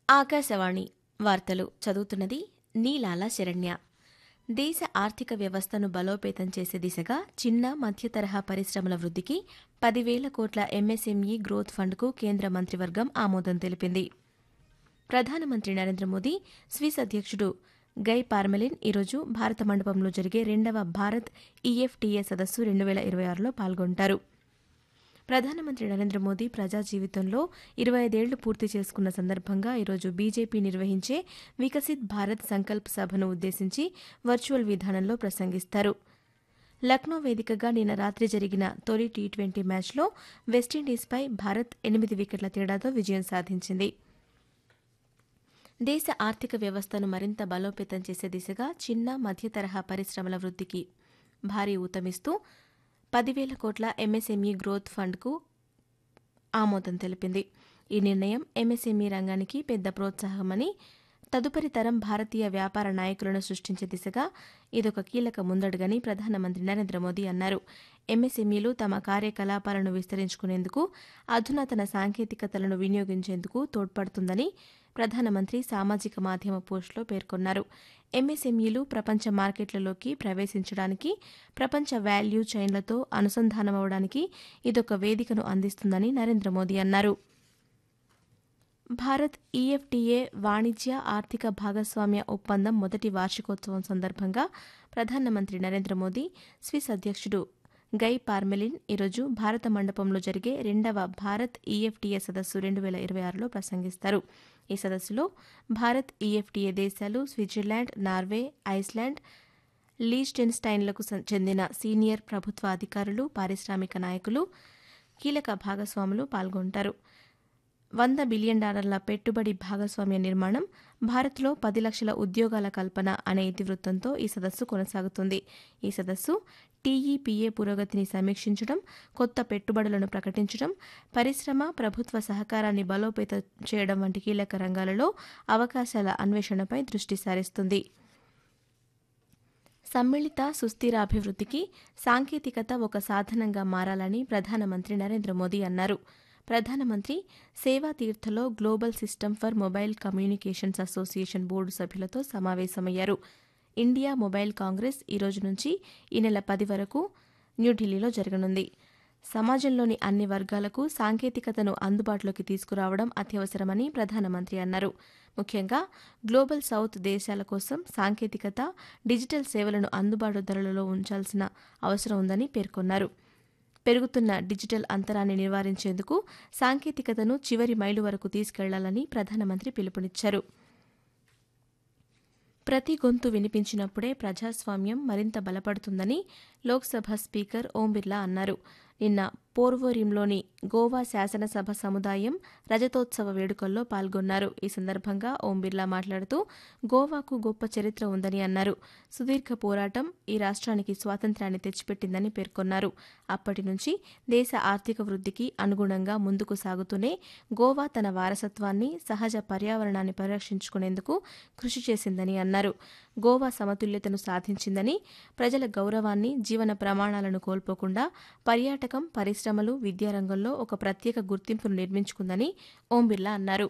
ఆకాశవాణి వార్తలు చదువుతున్నది నీలాల శరణ్య దేశ ఆర్థిక వ్యవస్థను బలోపేతం చేసే దిశగా చిన్న మధ్య తరహా పరిశ్రమల వృద్ధికి పదివేల కోట్ల ఎంఎస్ఎంఈ గ్రోత్ ఫండ్కు కేంద్ర మంత్రివర్గం ఆమోదం తెలిపింది ప్రధానమంత్రి నరేంద్ర మోదీ స్విస్ అధ్యక్షుడు గై పార్మెలిన్ ఈరోజు భారత మండపంలో జరిగే రెండవ భారత్ ఈఎఫ్టీఏ సదస్సు రెండు వేల ఇరవై ఆరులో పాల్గొంటారు ప్రధానమంత్రి నరేంద్ర మోదీ ప్రజా జీవితంలో ఇరవై ఐదేళ్లు పూర్తి చేసుకున్న సందర్భంగా ఈరోజు బీజేపీ నిర్వహించే వికసిత్ భారత్ సంకల్ప్ సభను ఉద్దేశించి వర్చువల్ విధానంలో ప్రసంగిస్తారు లక్నో వేదికగా నిన్న రాత్రి జరిగిన తొలి టీ ట్వంటీ మ్యాచ్లో వెస్టిండీస్పై భారత్ ఎనిమిది వికెట్ల తేడాతో విజయం సాధించింది దేశ ఆర్థిక వ్యవస్థను మరింత బలోపేతం చేసే దిశగా చిన్న మధ్య తరహా పరిశ్రమల వృద్ధికి భారీ ఊతమిస్తూ పదివేల కోట్ల ఎంఎస్ఎంఈ గ్రోత్ ఫండ్కు ఆమోదం తెలిపింది ఈ నిర్ణయం ఎంఎస్ఎంఈ రంగానికి పెద్ద ప్రోత్సాహమని తదుపరి తరం భారతీయ వ్యాపార నాయకులను సృష్టించే దిశగా ఇదొక కీలక ముందడుగని ప్రధానమంత్రి నరేంద్ర మోదీ అన్నారు ఎంఎస్ఎంఈలు తమ కార్యకలాపాలను విస్తరించుకునేందుకు అధునాతన సాంకేతికతలను వినియోగించేందుకు తోడ్పడుతుందని ప్రధానమంత్రి సామాజిక మాధ్యమ పోస్టులో పేర్కొన్నారు ఎంఎస్ఎంఈలు ప్రపంచ మార్కెట్లలోకి ప్రవేశించడానికి ప్రపంచ వాల్యూ చైన్లతో అనుసంధానమవడానికి ఇదొక వేదికను అందిస్తుందని నరేంద్ర మోదీ అన్నారు భారత్ ఈఎఫ్టీఏ వాణిజ్య ఆర్థిక భాగస్వామ్య ఒప్పందం మొదటి వార్షికోత్సవం సందర్భంగా ప్రధానమంత్రి నరేంద్ర మోదీ స్విస్ అధ్యక్షుడు గై పార్మెలిన్ ఈరోజు భారత మండపంలో జరిగే రెండవ భారత్ ఈఎఫ్టీఏ సదస్సు రెండు వేల ఇరవై ఆరులో ప్రసంగిస్తారు ఈ సదస్సులో భారత్ ఈఎఫ్టీఏ దేశాలు స్విట్జర్లాండ్ నార్వే ఐస్లాండ్ లీస్టెన్స్టైన్లకు చెందిన సీనియర్ ప్రభుత్వ అధికారులు పారిశ్రామిక నాయకులు కీలక భాగస్వాములు పాల్గొంటారు వంద బిలియన్ డాలర్ల పెట్టుబడి భాగస్వామ్య నిర్మాణం భారత్లో పది లక్షల ఉద్యోగాల కల్పన అనే ఇతివృత్తంతో ఈ సదస్సు కొనసాగుతుంది ఈ సదస్సు టీఈపీఏ పురోగతిని సమీక్షించడం కొత్త పెట్టుబడులను ప్రకటించడం పరిశ్రమ ప్రభుత్వ సహకారాన్ని బలోపేతం చేయడం వంటి కీలక రంగాలలో అవకాశాల అన్వేషణపై దృష్టి సారిస్తుంది సమ్మిళిత సుస్థిర అభివృద్ధికి సాంకేతికత ఒక సాధనంగా మారాలని ప్రధానమంత్రి నరేంద్ర మోదీ అన్నారు ప్రధానమంత్రి సేవా తీర్థలో global system for mobile communications association board సభ్యులతో సమావేశమయ్యారు ఇండియా మొబైల్ కాంగ్రెస్ ఈ రోజు నుంచి ఈ నెల పది వరకు న్యూఢిల్లీలో జరగనుంది సమాజంలోని అన్ని వర్గాలకు సాంకేతికతను అందుబాటులోకి తీసుకురావడం అత్యవసరమని ప్రధానమంత్రి అన్నారు ముఖ్యంగా గ్లోబల్ సౌత్ దేశాల కోసం సాంకేతికత డిజిటల్ సేవలను అందుబాటు ధరలలో ఉంచాల్సిన అవసరం ఉందని పేర్కొన్నారు పెరుగుతున్న డిజిటల్ అంతరాన్ని నివారించేందుకు సాంకేతికతను చివరి మైలు వరకు తీసుకెళ్లాలని ప్రధానమంత్రి పిలుపునిచ్చారు ప్రతి గొంతు వినిపించినప్పుడే ప్రజాస్వామ్యం మరింత బలపడుతుందని లోక్సభ స్పీకర్ ఓం బిర్లా అన్నారు నిన్న పోర్వోరియంలోని గోవా శాసనసభ సముదాయం రజతోత్సవ వేడుకల్లో పాల్గొన్నారు ఈ సందర్భంగా ఓం బిర్లా మాట్లాడుతూ గోవాకు గొప్ప చరిత్ర ఉందని అన్నారు సుదీర్ఘ పోరాటం ఈ రాష్ట్రానికి స్వాతంత్ర్యాన్ని తెచ్చిపెట్టిందని పేర్కొన్నారు అప్పటి నుంచి దేశ ఆర్థిక వృద్ధికి అనుగుణంగా ముందుకు సాగుతూనే గోవా తన వారసత్వాన్ని సహజ పర్యావరణాన్ని పరిరక్షించుకునేందుకు కృషి చేసిందని అన్నారు గోవా సమతుల్యతను సాధించిందని ప్రజల గౌరవాన్ని జీవన ప్రమాణాలను కోల్పోకుండా పర్యాటకం పరిశ్రమలు విద్యారంగంలో ఒక ప్రత్యేక గుర్తింపును నిర్మించుకుందని ఓం బిర్లా అన్నారు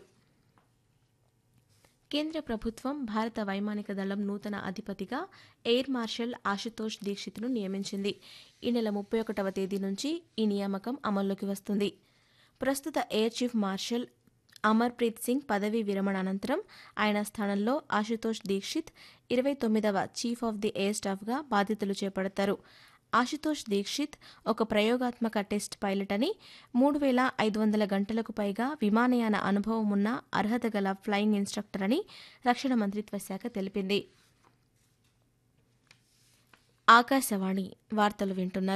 కేంద్ర ప్రభుత్వం భారత వైమానిక దళం నూతన అధిపతిగా ఎయిర్ మార్షల్ ఆశుతోష్ దీక్షిత్ను నియమించింది ఈ నెల ముప్పై ఒకటవ తేదీ నుంచి ఈ నియామకం అమల్లోకి వస్తుంది ప్రస్తుత air chief marshal Amarpreet Singh పదవీ విరమణ అనంతరం ఆయన స్థానంలో ఆశుతోష్ దీక్షిత్ ఇరవై తొమ్మిదవ చీఫ్ ఆఫ్ ది ఎయిర్ స్టాఫ్గా బాధ్యతలు చేపడతారు ఆశుతోష్ దీక్షిత్ ఒక ప్రయోగాత్మక టెస్ట్ పైలట్ అని మూడు వేల ఐదు వందల గంటలకు పైగా విమానయాన అనుభవం ఉన్న అర్హత గల ఫ్లయింగ్ ఇన్స్ట్రక్టర్ అని రక్షణ మంత్రిత్వ శాఖ తెలిపింది ఆకాశవాణి వార్తలు వింటున్నారు